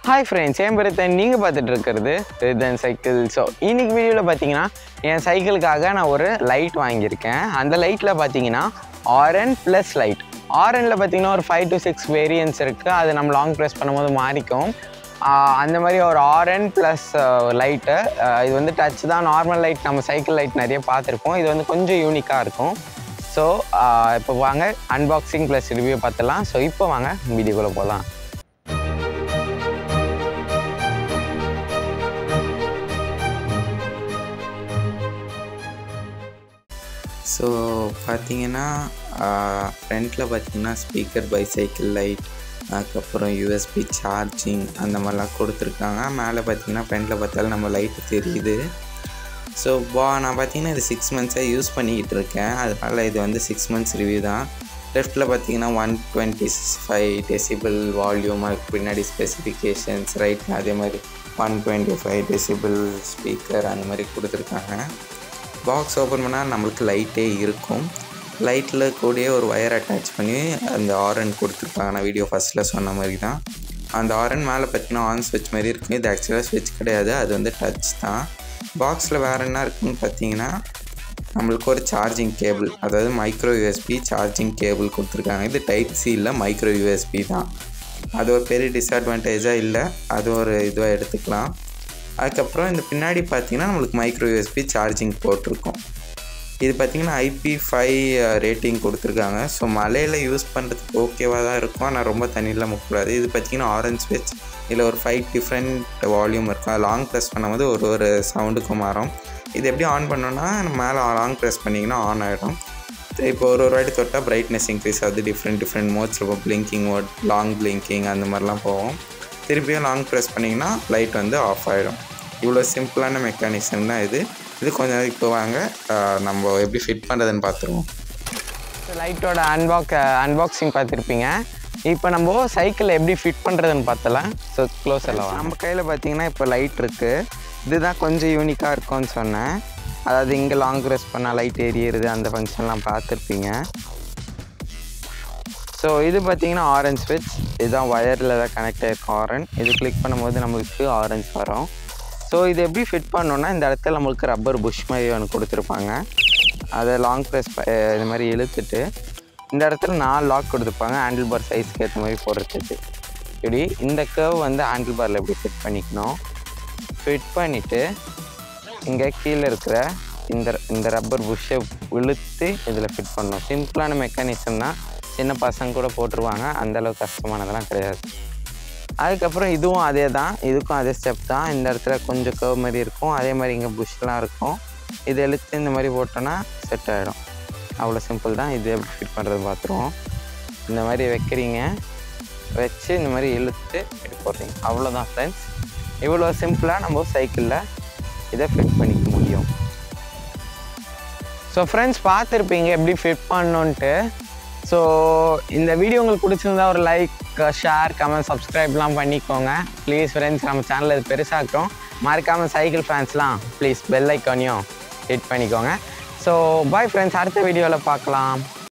hi friends என் பேர் நீங்கள் பார்த்துட்டு இருக்கிறது ரிதன் சைக்கிள் ஸோ இன்னைக்கு வீடியோவில் பார்த்தீங்கன்னா என் சைக்கிளுக்காக நான் ஒரு லைட் வாங்கியிருக்கேன் அந்த லைட்டில் பார்த்தீங்கன்னா ஆரன் ப்ளஸ் லைட் ஆரனில் பார்த்தீங்கன்னா ஒரு ஃபைவ் டு சிக்ஸ் வேரியன்ஸ் இருக்குது அது நம்ம லாங் ப்ரெஸ் பண்ணும்போது மாறிக்கும் ஆஹ் அந்த மாதிரி ஒரு ஆரன் ப்ளஸ் லைட்டு இது வந்து டச் தான் நார்மல் லைட் நம்ம சைக்கிள் லைட் நிறைய பார்த்துருப்போம் இது வந்து கொஞ்சம் யூனிக்காக இருக்கும் ஸோ இப்போ வாங்க அன்பாக்சிங் ப்ளஸ் ரிவ்யூ பார்த்துலாம் ஸோ இப்போ வாங்க வீடியோக்குள்ளே போகலாம் ஸோ பார்த்தீங்கன்னா ஃப்ரண்ட்டில் பார்த்தீங்கன்னா ஸ்பீக்கர் பைசைக்கிள் லைட் அதுக்கப்புறம் யூஎஸ்பி சார்ஜிங் அந்த மாதிரிலாம் கொடுத்துருக்காங்க மேலே பார்த்தீங்கன்னா ஃப்ரண்ட்டில் பார்த்தாலும் நம்ம லைட்டு தெரியுது ஸோ பா நான் பார்த்தீங்கன்னா இது சிக்ஸ் மந்த்ஸாக யூஸ் பண்ணிக்கிட்டு இருக்கேன் அதனால் இது வந்து சிக்ஸ் மந்த்ஸ் ரிவ்யூ தான் லெஃப்ட்டில் பார்த்தீங்கன்னா one twenty five decibel volume அதுக்கு பின்னாடி ஸ்பெசிஃபிகேஷன்ஸ் ரைட்டில் அதே மாதிரி one twenty five decibel speaker அந்த மாதிரி கொடுத்துருக்காங்க பாக்ஸ் ஓப்பன் பண்ணால் நம்மளுக்கு லைட்டே இருக்கும் லைட்டில் கூடயே ஒரு ஒயர் அட்டாச் பண்ணி அந்த ஆரன் கொடுத்துருப்பாங்க நான் வீடியோ ஃபஸ்ட்டில் சொன்ன மாதிரி தான் அந்த ஆரன் மேலே பார்த்தீங்கன்னா ஆன் ஸ்விட்ச் மாதிரி இருக்கும் இது ஆக்சுவலாக ஸ்விட்ச் கிடையாது அது வந்து டச் தான் பாக்ஸில் வேறு என்ன இருக்குன்னு பார்த்தீங்கன்னா நம்மளுக்கு ஒரு சார்ஜிங் கேபிள் அதாவது மைக்ரோ யூஎஸ்பி சார்ஜிங் கேபிள் கொடுத்துருக்காங்க இது டைப் சி இல்லை மைக்ரோ யூஎஸ்பி தான் அது ஒரு பெரிய டிஸ்அட்வான்டேஜாக இல்லை அது ஒரு இதுவாக எடுத்துக்கலாம் அதுக்கப்புறம் இந்த பின்னாடி பார்த்தீங்கன்னா நம்மளுக்கு மைக்ரோ யூஎஸ்பி சார்ஜிங் போட்டிருக்கோம் இது பார்த்தீங்கன்னா ஐபி ஃபைவ் ரேட்டிங் கொடுத்துருக்காங்க ஸோ மலையில் யூஸ் பண்ணுறதுக்கு ஓகேவாக தான் இருக்கும் ஆனால் ரொம்ப தண்ணியில் முக்கூடாது இது பார்த்தீங்கன்னா ஆரஞ்ச் ஸ்விட்ச் இதில் ஒரு ஃபைவ் டிஃப்ரெண்ட் வால்யூம் இருக்கும் லாங் ப்ரெஸ் பண்ணும்போது ஒரு ஒரு சவுண்டுக்கும் மாறும் இது எப்படி ஆன் பண்ணோன்னா மேலே லாங் ப்ரெஸ் பண்ணிங்கன்னா ஆன் ஆகிடும் இப்போ ஒரு ஒரு வாட்டி தொட்டால் பிரைட்னஸ் இன்க்ரீஸ் ஆகுது டிஃப்ரெண்ட் டிஃப்ரெண்ட் மோட்ஸ் இருக்கும் பிளிங்கிங் மோட் லாங் பிளிங்கிங் அந்த மாதிரிலாம் போகும் திருப்பியும் லாங் ப்ரெஸ் பண்ணிங்கன்னா லைட் வந்து ஆஃப் ஆகிடும் இவ்வளோ சிம்பிளான மெக்கானிசம் தான் இது இது கொஞ்சம் இப்போ வாங்க ஆஹ் நம்ம எப்படி ஃபிட் பண்ணுறதுன்னு பார்த்துருவோம் லைட்டோட அன்பாக் அன்பாக்சிங் பார்த்துருப்பீங்க இப்போ நம்ம சைக்கிள் எப்படி ஃபிட் பண்ணுறதுன்னு பார்த்தலாம் ஸோ க்ளோஸ் எல்லாம் நம்ம கையில் பார்த்தீங்கன்னா இப்போ லைட் இருக்குது இதுதான் கொஞ்சம் யூனிக்காக இருக்கும்னு சொன்னேன் அதாவது இங்கே லாங் ப்ரெஸ் பண்ணால் லைட் எரியுறது அந்த ஃபங்க்ஷன்லாம் பார்த்துருப்பீங்க ஸோ இது பார்த்தீங்கன்னா ஆரஞ்ச் ஸ்விட்ச் இதுதான் ஒயரில் தான் கனெக்ட் ஆகிருக்கும் ஆரன் இது கிளிக் பண்ணும்போது நம்மளுக்கு ஆரஞ்ச் வரும் ஸோ இது எப்படி ஃபிட் பண்ணோன்னா இந்த இடத்துல நம்மளுக்கு ரப்பர் புஷ் மாதிரி ஒன்று கொடுத்துருப்பாங்க அதை லாங் ப்ரெஸ் இது மாதிரி இழுத்துட்டு இந்த இடத்துல நாலு லாக் கொடுத்துருப்பாங்க ஹேண்டில் பார் சைஸ்க்கு ஏற்ற மாதிரி போடுறதுக்கு இப்படி இந்த கர்வ் வந்து ஹேண்டில் பாரில் எப்படி ஃபிட் பண்ணிக்கணும் ஃபிட் பண்ணிவிட்டு இங்கே கீழே இருக்கிற இந்த இந்த ரப்பர் புஷ்ஷை இழுத்து இதில் ஃபிட் பண்ணணும் சிம்பிளான மெக்கானிசம் தான் சின்ன பசங்க கூட போட்டுருவாங்க அந்தளவுக்கு கஷ்டமானதெல்லாம் கிடையாது அதுக்கப்புறம் இதுவும் அதே தான் இதுக்கும் அதே ஸ்டெப் தான் இந்த இடத்துல கொஞ்சம் கர்வ் மாதிரி இருக்கும் அதே மாதிரி இங்கே புஷ்லாம் இருக்கும் இது இழுத்து இந்த மாதிரி போட்டோன்னா செட் ஆகிடும் அவ்வளோ சிம்பிள் தான் இது எப்படி ஃபிட் பண்ணுறது பார்த்துருவோம் இந்த மாதிரி வைக்கிறீங்க வச்சு இந்த மாதிரி இழுத்து இப்படி போடுறீங்க அவ்வளோதான் ஃப்ரெண்ட்ஸ் இவ்வளோ சிம்பிளாக நம்ம சைக்கிளில் இதை ஃபிட் பண்ணிக்க முடியும் ஸோ ஃப்ரெண்ட்ஸ் பார்த்துருப்பீங்க எப்படி ஃபிட் பண்ணணுன்ட்டு ஸோ இந்த வீடியோ உங்களுக்கு பிடிச்சிருந்தா ஒரு லைக் ஷேர் கமெண்ட் சப்ஸ்கிரைப்லாம் பண்ணிக்கோங்க ப்ளீஸ் ஃப்ரெண்ட்ஸ் நம்ம சேனல் இது பெருசாக்கிறோம் மறக்காமல் சைக்கிள் ஃபேன்ஸ்லாம் ப்ளீஸ் பெல் ஐக்கானையும் ஹிட் பண்ணிக்கோங்க ஸோ பாய் ஃப்ரெண்ட்ஸ் அடுத்த வீடியோவில் பார்க்கலாம்